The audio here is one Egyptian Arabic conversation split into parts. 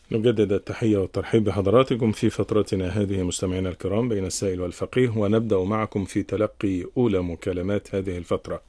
نجدد التحية والترحيب بحضراتكم في فترتنا هذه مستمعينا الكرام بين السائل والفقيه ونبدأ معكم في تلقي أولى مكالمات هذه الفترة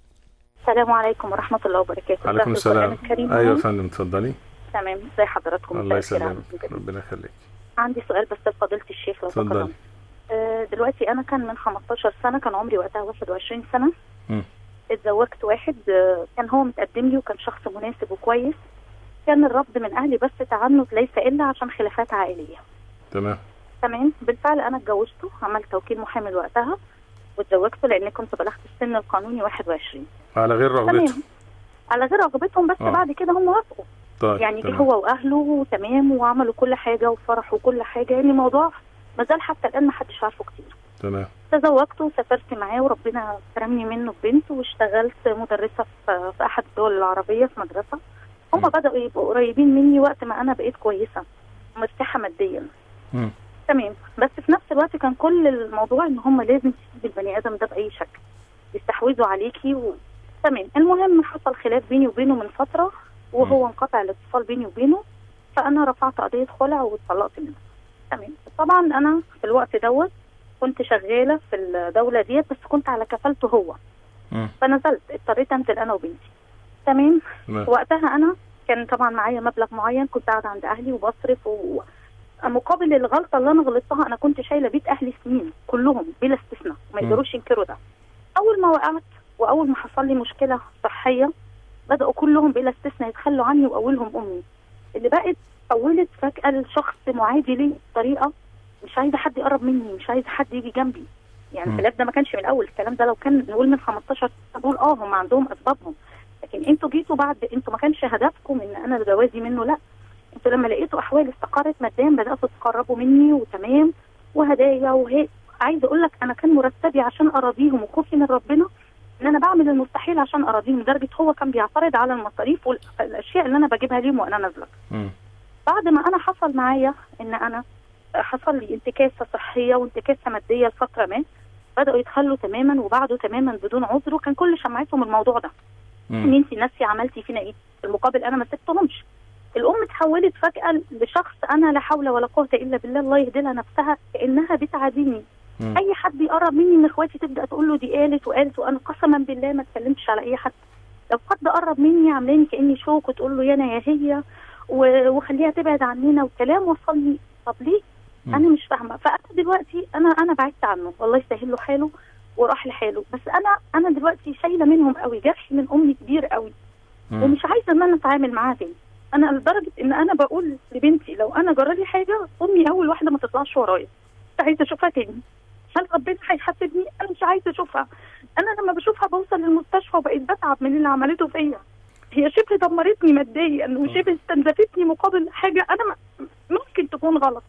السلام عليكم ورحمة الله وبركاته عليكم أستاذ السلام القرآن الكريم أيوة يا معاك؟ فندم اتفضلي تمام ازي حضراتكم الله مساء الخير يسلمك عليكم. ربنا يخليك عندي سؤال بس لفضيلة الشيخ لو اتفضلي. تكرم آه، دلوقتي أنا كان من 15 سنة كان عمري وقتها 21 سنة مم. اتزوجت واحد آه، كان هو متقدم لي وكان شخص مناسب وكويس كان الرفض من أهلي بس تعنت ليس إلا عشان خلافات عائلية تمام تمام بالفعل أنا اتجوزته عملت توكيل محامي وقتها واتزوجته لأن كنت بلغت السن القانوني 21 على غير رغبته تمام على غير رغبتهم بس آه. بعد كده هم وافقوا طيب يعني جه تمام. هو واهله تمام وعملوا كل حاجه وفرحوا كل حاجه يعني الموضوع ما زال حتى الان ما حدش عارفه كتير تمام تزوجت وسافرت معاه وربنا كرمني منه ببنت واشتغلت مدرسه في, في احد الدول العربيه في مدرسه هم م. بداوا يبقوا قريبين مني وقت ما انا بقيت كويسه مرتاحه ماديا مم. تمام بس في نفس الوقت كان كل الموضوع ان هم لازم تسيب البني ادم ده باي شكل يستحوذوا عليكي و... تمام المهم حصل خلاف بيني وبينه من فتره وهو انقطع الاتصال بيني وبينه فانا رفعت قضيه خلع واتطلقت منه تمام طبعا انا في الوقت دوت كنت شغاله في الدوله ديت بس كنت على كفالته هو مم. فنزلت اضطريت انزل انا وبنتي تمام تمام وقتها انا كان طبعا معايا مبلغ معين كنت قاعده عند اهلي وبصرف و... مقابل الغلطه اللي انا غلطتها انا كنت شايله بيت اهلي سنين كلهم بلا استثناء ما مم. يقدروش ينكروا ده اول ما وقعت واول ما حصل لي مشكله صحيه بداوا كلهم بلا استثناء يتخلوا عني واولهم امي اللي بقت حولت فجاه لشخص معادي لي بطريقه مش عايزه حد يقرب مني مش عايزه حد يجي جنبي يعني مم. الخلاف ده ما كانش من الاول الكلام ده لو كان نقول من 15 سنه نقول اه هم عندهم اسبابهم لكن انتوا جيتوا بعد انتوا ما كانش هدفكم ان انا جوازي منه لا انتوا لما لقيتوا احوالي استقرت ماديا بداتوا تقربوا مني وتمام وهدايا وهي عايزه اقول لك انا كان مرتبي عشان اراضيهم وخوفي من ربنا ان انا بعمل المستحيل عشان اراضيهم لدرجه هو كان بيعترض على المصاريف والاشياء اللي انا بجيبها ليهم وانا نازله مم. بعد ما انا حصل معايا ان انا حصل لي انتكاسه صحيه وانتكاسه ماديه لفتره ما بداوا يتخلوا تماما وبعدوا تماما بدون عذر وكان كل شمعتهم الموضوع ده ان مم. انت ناسي عملتي فينا ايه في المقابل انا ما سبتهمش الام اتحولت فجاه لشخص انا لا حول ولا قوه الا بالله الله يهدي لها نفسها كانها بتعاديني مم. اي حد يقرب مني من اخواتي تبدا تقول له دي قالت وقالت وانا قسما بالله ما اتكلمتش على اي حد لو حد قرب مني عاملاني كاني شوك وتقول له يا انا يا هي و- وخليها تبعد عننا وكلام وصلني طب ليه مم. انا مش فاهمه فانا دلوقتي انا انا بعدت عنه والله يسهل له حاله وراح لحاله بس انا انا دلوقتي شايله منهم قوي جرح من امي كبير قوي مم. ومش عايزه ان انا اتعامل معاها تاني انا لدرجه ان انا بقول لبنتي لو انا جرالي حاجه امي اول واحده ما تطلعش ورايا مش عايزه اشوفها تاني هل ربنا هيحاسبني انا مش عايزه اشوفها انا لما بشوفها بوصل للمستشفى وبقيت بتعب من اللي عملته فيا هي شبه دمرتني ماديا وشبه استنزفتني مقابل حاجه انا م- ممكن تكون غلط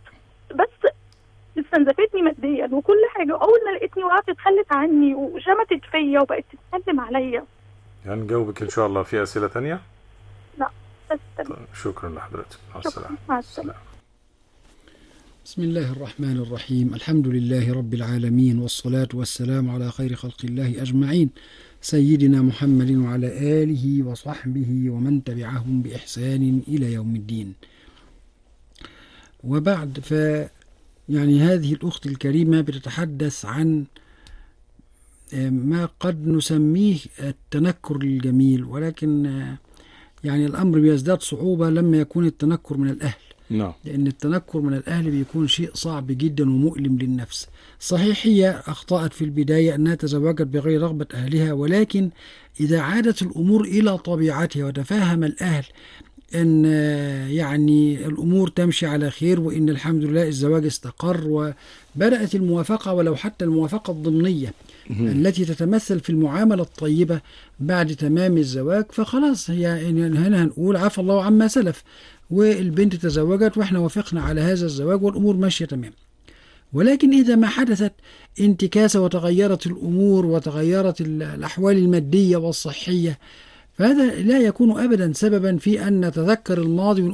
بس استنزفتني ماديا وكل حاجه اول ما لقيتني وقعت اتخلت عني وشمتت فيا وبقت تتكلم عليا هنجاوبك إن شاء الله في أسئلة تانية بس طيب شكرا لحضرتك مع شكرا السلامة مع السلامه السلام. بسم الله الرحمن الرحيم الحمد لله رب العالمين والصلاة والسلام على خير خلق الله أجمعين سيدنا محمد وعلى آله وصحبه ومن تبعهم بإحسان إلى يوم الدين وبعد ف يعني هذه الأخت الكريمة بتتحدث عن آه، ما قد نسميه التنكر الجميل ولكن آه، يعني الأمر بيزداد صعوبة لما يكون التنكر من الأهل نعم لأن التنكر من الأهل بيكون شيء صعب جدا ومؤلم للنفس صحيح هي أخطأت في البداية أنها تزوجت بغير رغبة أهلها ولكن إذا عادت الأمور إلى طبيعتها وتفاهم الأهل أن آه، يعني الأمور تمشي على خير وإن الحمد لله الزواج استقر وبدأت الموافقة ولو حتى الموافقة الضمنية التي تتمثل في المعاملة الطيبة بعد تمام الزواج فخلاص هي يعني هنا هنقول عفى الله عما سلف والبنت تزوجت واحنا وافقنا على هذا الزواج والامور ماشيه تمام. ولكن اذا ما حدثت انتكاسه وتغيرت الامور وتغيرت ال- الاحوال الماديه والصحيه فهذا لا يكون ابدا سببا في ان نتذكر الماضي